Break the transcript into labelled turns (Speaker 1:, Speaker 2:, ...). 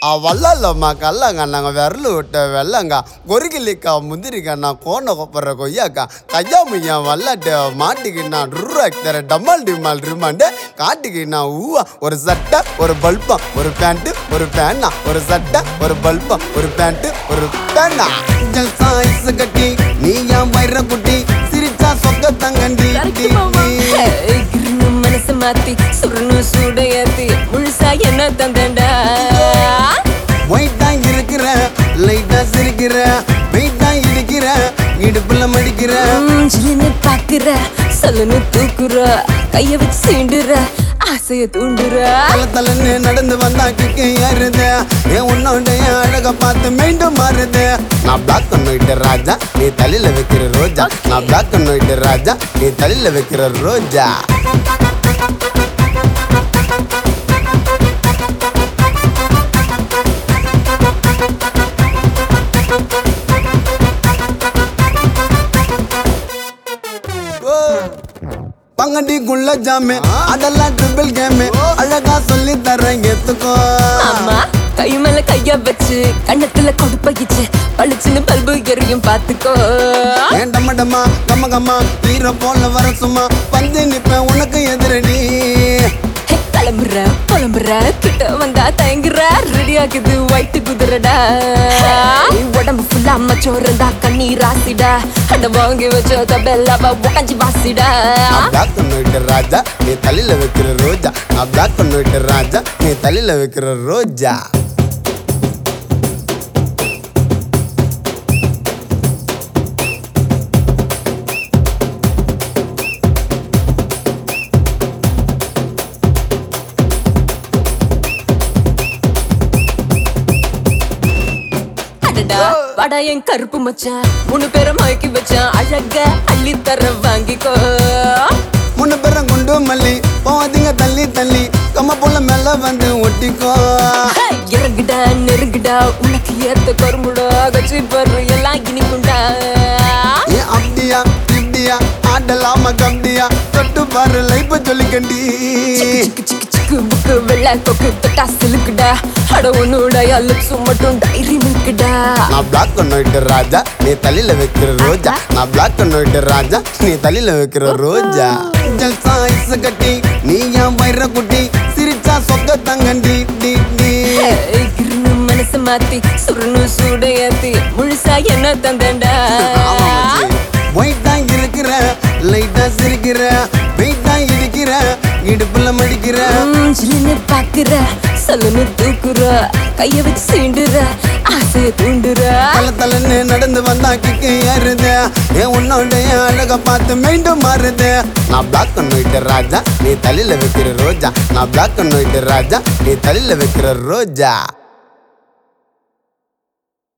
Speaker 1: வல்லல்லம்மா கல்லங்க நாங்கள் விரல் விட்ட வெள்ளங்க கொரிகிலிக்கா முந்திரிக்கா நான் கோண கொப்பற கொய்யாக்கா கையா முய்யா வல்லாட்டு மாட்டிக்கினா ருராக்தர டம்மால் டிமால் ரிமாண்டு காட்டுக்கினா ஊவா ஒரு சட்டை ஒரு பல்பம் ஒரு பேண்ட்டு ஒரு பேனா ஒரு சட்டை ஒரு பல்பம் ஒரு பேண்ட்டு ஒரு பேனா ஜல்சா ஐஸ் கட்டி நீ ஏன் வயிற குட்டி சிரிச்சா சொக்க தங்கண்டி
Speaker 2: கரெக்ட் மாமா ஹே, கிறுன்னு மனசு மாத்தி சுருன்னு சூடையாத்தி முழுசா என்ன தந்தண்டா
Speaker 1: ஒயிட்டா இருக்கிற லைட்டா சிரிக்கிற வெயிட்டா இடிக்கிற இடுப்புல மடிக்கிற
Speaker 2: ஜிலுன்னு பாக்குற சொல்லுன்னு தூக்குற கைய வச்சு சீண்டுற ஆசைய தூண்டுற
Speaker 1: தல தலன்னு நடந்து வந்தா கிக்கு ஏறுது என் உன்னோடைய அழக பார்த்து மீண்டும் மாறுது நான் பிளாக் பண்ணிட்டு ராஜா நீ தலையில வைக்கிற ரோஜா நான் பிளாக் பண்ணிட்டு ராஜா நீ தலையில வைக்கிற ரோஜா பங்கடி குள்ள ஜாமே அதெல்லாம் ட்ரிபிள் கேமே அழகா சொல்லி தரேன் எத்துக்கோ
Speaker 2: ஆமா கை மேல கைய வச்சு கண்ணத்துல கொடுப்பகிச்சு பளிச்சுன்னு பல்பு எரியும் பாத்துக்கோ
Speaker 1: ஏன் டம்ம டம்மா கம்ம கம்மா ஹீரோ போல வர சும்மா வந்து நிப்பேன் உனக்கு எதிரடி
Speaker 2: ஹே, கிளம்புற புலம்புற கிட்ட வந்தா தயங்குற ரெடி ஆகுது ஒயிட் குதிரடா உடம்பு ஃபுல்லா மச்சோறு இருந்தா கண்ணீர் ராசிடா அட வாங்கி வச்ச தபெல்லாவ உடஞ்சி வாசிடா
Speaker 1: நான் பிளாக் பண்ணிட்டு ராஜா நீ தலையில வைக்கிற ரோஜா நான் பிளாக் பண்ணிட்டு ராஜா நீ தலையில வைக்கிற ரோஜா
Speaker 2: அடடா வாடா என் கருப்பு மச்சான் மூணு பேரை மயக்கி வச்சான் அழக அள்ளி தர வாங்கிக்கோ
Speaker 1: முன்ன பேரம் குண்டு மல்லி போவாதீங்க தள்ளி தள்ளி கம்ம புள்ள மேல வந்து ஒட்டிக்கோ
Speaker 2: ஹே, இறங்குடா நெருங்குடா உனக்கு ஏத்த கரும்புடா கச்சி பரு எல்லாம் இனிக்குண்டா
Speaker 1: ஏன் அப்படியா இப்படியா ஆடலாமா கப்டியா தொட்டு பாரு லைஃப் சொல்லிக்கண்டி
Speaker 2: சிக்கு சிக்கு சிக்கு புக்கு வெள்ளை கொக்கு தொட்டா சிலுக்குடா அட உன்னோட லிப்ஸும் மட்டும் டைரி மில்க்குடா
Speaker 1: நான் பிளாக் பண்ணிட்டு ராஜா நீ தலையில வைக்கிற ரோஜா நான் பிளாக் பண்ணிட்டு ராஜா நீ தலையில வைக்கிற ரோஜா ஜல்சா ஐஸ் கட்டி நீ ஏன் வயிற குட்டி சிரிச்சா சொக்க தங்கண்டி டி டி
Speaker 2: ஏய், கிறுன்னு மனசு மாத்தி சுருன்னு சூடையாத்தி முழுசா என்ன தந்தண்டா
Speaker 1: ஒயிட்டா இருக்கிற லைட்டா சிரிக்கிற வெயிட்டா இடிக்கிற இடுப்புல மடிக்கிற
Speaker 2: ம், ஜில்லுன்னு பாக்குற சொல்லுன்னு தூக்குற கைய வச்சு சீண்டுற ஆசைய தூண்டுற
Speaker 1: தல தலன்னு நடந்து வந்தா கிக்கு ஏறுது என் உன்னோடைய அழக பார்த்து மீண்டும் மாறுது நான் பிளாக் பண்ணிட்டு ராஜா நீ தலையில வைக்கிற ரோஜா நான் பிளாக் பண்ணிட்டு ராஜா நீ தலையில வைக்கிற ரோஜா